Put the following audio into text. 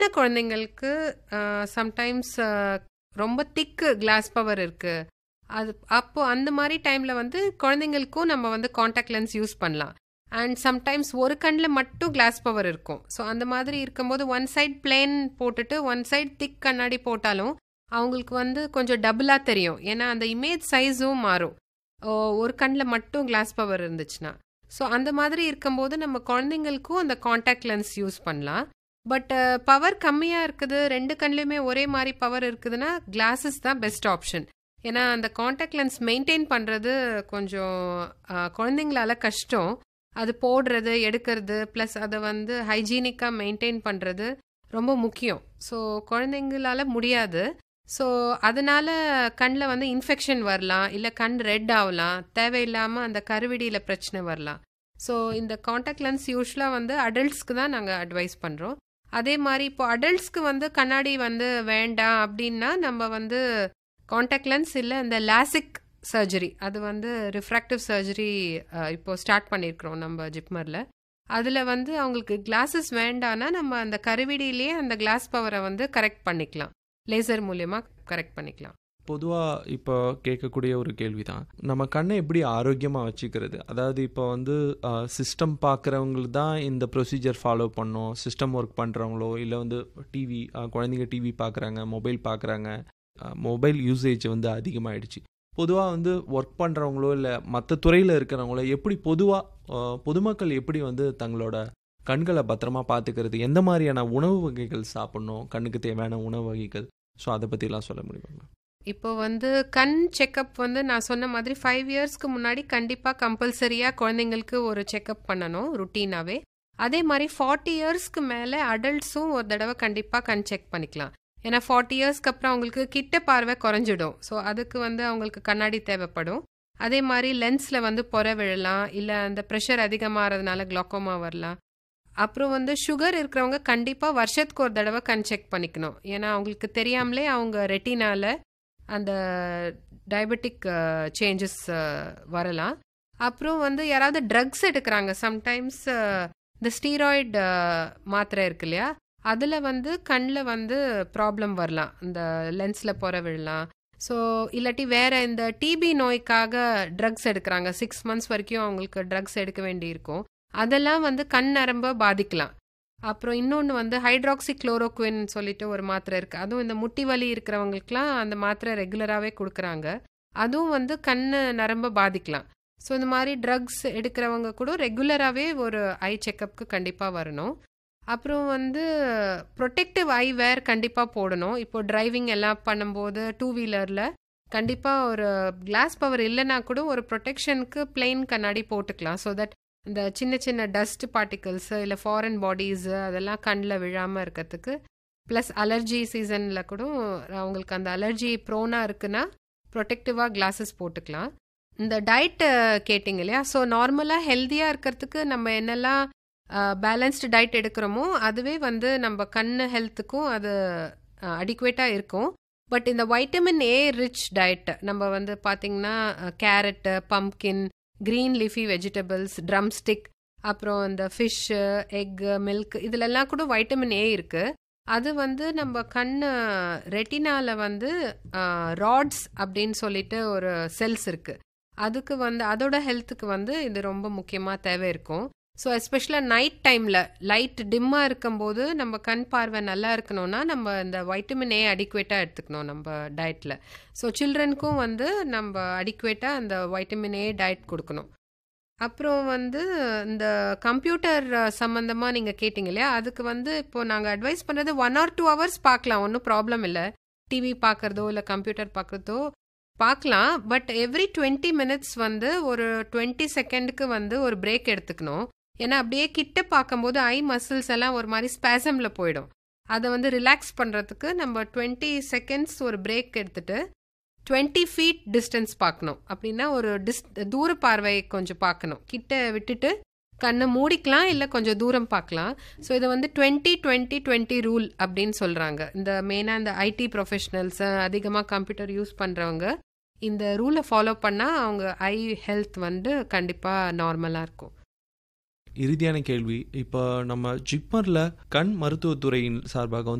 சின்ன குழந்தைங்களுக்கு சம்டைம்ஸ் ரொம்ப திக்கு கிளாஸ் பவர் இருக்கு அது அப்போ அந்த மாதிரி டைம்ல வந்து குழந்தைங்களுக்கும் நம்ம வந்து காண்டாக்ட் லென்ஸ் யூஸ் பண்ணலாம் அண்ட் சம்டைம்ஸ் ஒரு கண்ணில் மட்டும் கிளாஸ் பவர் இருக்கும் ஸோ அந்த மாதிரி இருக்கும்போது ஒன் சைட் பிளேன் போட்டுட்டு ஒன் சைட் திக் கண்ணாடி போட்டாலும் அவங்களுக்கு வந்து கொஞ்சம் டபுளாக தெரியும் ஏன்னா அந்த இமேஜ் சைஸும் மாறும் ஒரு கண்ணில் மட்டும் கிளாஸ் பவர் இருந்துச்சுன்னா ஸோ அந்த மாதிரி இருக்கும்போது நம்ம குழந்தைங்களுக்கும் அந்த காண்டாக்ட் லென்ஸ் யூஸ் பண்ணலாம் பட் பவர் கம்மியாக இருக்குது ரெண்டு கண்லேயுமே ஒரே மாதிரி பவர் இருக்குதுன்னா கிளாஸஸ் தான் பெஸ்ட் ஆப்ஷன் ஏன்னா அந்த காண்டாக்ட் லென்ஸ் மெயின்டைன் பண்ணுறது கொஞ்சம் குழந்தைங்களால கஷ்டம் அது போடுறது எடுக்கிறது ப்ளஸ் அதை வந்து ஹைஜீனிக்காக மெயின்டைன் பண்ணுறது ரொம்ப முக்கியம் ஸோ குழந்தைங்களால முடியாது ஸோ அதனால கண்ணில் வந்து இன்ஃபெக்ஷன் வரலாம் இல்லை கண் ரெட் ஆகலாம் தேவையில்லாமல் அந்த கருவிடியில் பிரச்சனை வரலாம் ஸோ இந்த காண்டாக்ட் லென்ஸ் யூஸ்வலாக வந்து அடல்ட்ஸ்க்கு தான் நாங்கள் அட்வைஸ் பண்ணுறோம் அதே மாதிரி இப்போ அடல்ட்ஸ்க்கு வந்து கண்ணாடி வந்து வேண்டாம் அப்படின்னா நம்ம வந்து காண்டாக்ட் லென்ஸ் இல்லை இந்த லாசிக் சர்ஜரி அது வந்து ரிஃப்ராக்டிவ் சர்ஜரி இப்போ ஸ்டார்ட் பண்ணியிருக்கிறோம் நம்ம ஜிப்மரில் அதில் வந்து அவங்களுக்கு கிளாஸஸ் வேண்டான்னா நம்ம அந்த கருவிடியிலேயே அந்த கிளாஸ் பவரை வந்து கரெக்ட் பண்ணிக்கலாம் லேசர் மூலியமாக கரெக்ட் பண்ணிக்கலாம் பொதுவாக இப்போ கேட்கக்கூடிய ஒரு கேள்வி தான் நம்ம கண்ணை எப்படி ஆரோக்கியமாக வச்சுக்கிறது அதாவது இப்போ வந்து சிஸ்டம் பார்க்குறவங்களுக்கு தான் இந்த ப்ரொசீஜர் ஃபாலோ பண்ணோம் சிஸ்டம் ஒர்க் பண்ணுறவங்களோ இல்லை வந்து டிவி குழந்தைங்க டிவி பார்க்குறாங்க மொபைல் பார்க்குறாங்க மொபைல் யூசேஜ் வந்து அதிகமாகிடுச்சு பொதுவாக வந்து ஒர்க் பண்ணுறவங்களோ இல்லை மற்ற துறையில் இருக்கிறவங்களோ எப்படி பொதுவாக பொதுமக்கள் எப்படி வந்து தங்களோட கண்களை பத்திரமா பார்த்துக்கிறது எந்த மாதிரியான உணவு வகைகள் சாப்பிட்ணும் கண்ணுக்கு தேவையான உணவு வகைகள் ஸோ அதை பற்றிலாம் சொல்ல முடியுமா இப்போ வந்து கண் செக்கப் வந்து நான் சொன்ன மாதிரி ஃபைவ் இயர்ஸ்க்கு முன்னாடி கண்டிப்பாக கம்பல்சரியாக குழந்தைங்களுக்கு ஒரு செக்கப் பண்ணணும் ருட்டீனாகவே அதே மாதிரி ஃபார்ட்டி இயர்ஸ்க்கு மேலே அடல்ட்ஸும் ஒரு தடவை கண்டிப்பாக கண் செக் பண்ணிக்கலாம் ஏன்னா ஃபார்ட்டி இயர்ஸ்க்கு அப்புறம் அவங்களுக்கு கிட்ட பார்வை குறைஞ்சிடும் ஸோ அதுக்கு வந்து அவங்களுக்கு கண்ணாடி தேவைப்படும் அதே மாதிரி லென்ஸில் வந்து பொற விழலாம் இல்லை அந்த ப்ரெஷர் அதிகமாகிறதுனால குளோக்கோமா வரலாம் அப்புறம் வந்து சுகர் இருக்கிறவங்க கண்டிப்பாக வருஷத்துக்கு ஒரு தடவை கண் செக் பண்ணிக்கணும் ஏன்னா அவங்களுக்கு தெரியாமலே அவங்க ரெட்டினால அந்த டயபெட்டிக் சேஞ்சஸ் வரலாம் அப்புறம் வந்து யாராவது ட்ரக்ஸ் எடுக்கிறாங்க சம்டைம்ஸ் இந்த ஸ்டீராய்டு மாத்திரை இருக்கு இல்லையா அதில் வந்து கண்ணில் வந்து ப்ராப்ளம் வரலாம் இந்த லென்ஸில் பொற விழலாம் ஸோ இல்லாட்டி வேற இந்த டிபி நோய்க்காக ட்ரக்ஸ் எடுக்கிறாங்க சிக்ஸ் மந்த்ஸ் வரைக்கும் அவங்களுக்கு ட்ரக்ஸ் எடுக்க வேண்டியிருக்கும் அதெல்லாம் வந்து கண் நரம்ப பாதிக்கலாம் அப்புறம் இன்னொன்று வந்து ஹைட்ராக்சி குளோரோக்வின் சொல்லிட்டு ஒரு மாத்திரை இருக்குது அதுவும் இந்த முட்டி வலி இருக்கிறவங்களுக்குலாம் அந்த மாத்திரை ரெகுலராகவே கொடுக்குறாங்க அதுவும் வந்து கண்ணு நரம்ப பாதிக்கலாம் ஸோ இந்த மாதிரி ட்ரக்ஸ் எடுக்கிறவங்க கூட ரெகுலராகவே ஒரு ஐ செக்கப்புக்கு கண்டிப்பாக வரணும் அப்புறம் வந்து ப்ரொடெக்டிவ் ஐ வேர் கண்டிப்பாக போடணும் இப்போ டிரைவிங் எல்லாம் பண்ணும்போது டூ வீலரில் கண்டிப்பாக ஒரு கிளாஸ் பவர் இல்லைன்னா கூட ஒரு ப்ரொடெக்ஷனுக்கு பிளெயின் கண்ணாடி போட்டுக்கலாம் ஸோ தட் இந்த சின்ன சின்ன டஸ்ட் பார்ட்டிகல்ஸு இல்லை ஃபாரின் பாடிஸு அதெல்லாம் கண்ணில் விழாமல் இருக்கிறதுக்கு ப்ளஸ் அலர்ஜி சீசனில் கூட அவங்களுக்கு அந்த அலர்ஜி ப்ரோனாக இருக்குன்னா ப்ரொடெக்டிவாக கிளாஸஸ் போட்டுக்கலாம் இந்த டயட்டு கேட்டிங்க இல்லையா ஸோ நார்மலாக ஹெல்த்தியாக இருக்கிறதுக்கு நம்ம என்னெல்லாம் பேலன்ஸ்டு டயட் எடுக்கிறோமோ அதுவே வந்து நம்ம கண் ஹெல்த்துக்கும் அது அடிக்குவேட்டாக இருக்கும் பட் இந்த வைட்டமின் ஏ ரிச் டயட் நம்ம வந்து பார்த்திங்கன்னா carrot pumpkin green leafy vegetables drumstick அப்புறம் இந்த ஃபிஷ்ஷு எக்கு மில்க் இதிலெல்லாம் கூட வைட்டமின் ஏ இருக்குது அது வந்து நம்ம கண் ரெட்டினால வந்து ராட்ஸ் அப்படின்னு சொல்லிட்டு ஒரு செல்ஸ் இருக்குது அதுக்கு வந்து அதோட ஹெல்த்துக்கு வந்து இது ரொம்ப முக்கியமாக தேவை இருக்கும் ஸோ எஸ்பெஷலாக நைட் டைமில் லைட் டிம்மாக இருக்கும்போது நம்ம கண் பார்வை நல்லா இருக்கணும்னா நம்ம இந்த வைட்டமின் ஏ அடிக்குவேட்டாக எடுத்துக்கணும் நம்ம டயட்டில் ஸோ சில்ட்ரனுக்கும் வந்து நம்ம அடிக்குவேட்டாக அந்த வைட்டமின் ஏ டயட் கொடுக்கணும் அப்புறம் வந்து இந்த கம்ப்யூட்டர் சம்மந்தமாக நீங்கள் கேட்டிங்க இல்லையா அதுக்கு வந்து இப்போ நாங்கள் அட்வைஸ் பண்ணுறது ஒன் ஆர் டூ ஹவர்ஸ் பார்க்கலாம் ஒன்றும் ப்ராப்ளம் இல்லை டிவி பார்க்குறதோ இல்லை கம்ப்யூட்டர் பார்க்குறதோ பார்க்கலாம் பட் எவ்ரி டுவெண்ட்டி மினிட்ஸ் வந்து ஒரு டுவெண்ட்டி செகண்டுக்கு வந்து ஒரு பிரேக் எடுத்துக்கணும் ஏன்னா அப்படியே கிட்ட பார்க்கும்போது ஐ மசில்ஸ் எல்லாம் ஒரு மாதிரி ஸ்பேசமில் போயிடும் அதை வந்து ரிலாக்ஸ் பண்ணுறதுக்கு நம்ம டுவெண்ட்டி செகண்ட்ஸ் ஒரு பிரேக் எடுத்துட்டு டுவெண்ட்டி ஃபீட் டிஸ்டன்ஸ் பார்க்கணும் அப்படின்னா ஒரு டிஸ் தூர பார்வை கொஞ்சம் பார்க்கணும் கிட்ட விட்டுட்டு கண்ணை மூடிக்கலாம் இல்லை கொஞ்சம் தூரம் பார்க்கலாம் ஸோ இதை வந்து டுவெண்ட்டி டுவெண்ட்டி டுவெண்ட்டி ரூல் அப்படின்னு சொல்கிறாங்க இந்த மெயினாக இந்த ஐடி ப்ரொஃபஷனல்ஸ் அதிகமாக கம்ப்யூட்டர் யூஸ் பண்ணுறவங்க இந்த ரூலை ஃபாலோ பண்ணால் அவங்க ஐ ஹெல்த் வந்து கண்டிப்பாக நார்மலாக இருக்கும் இறுதியான கேள்வி இப்போ நம்ம ஜிப்மரில் கண் மருத்துவத்துறையின் சார்பாக வந்து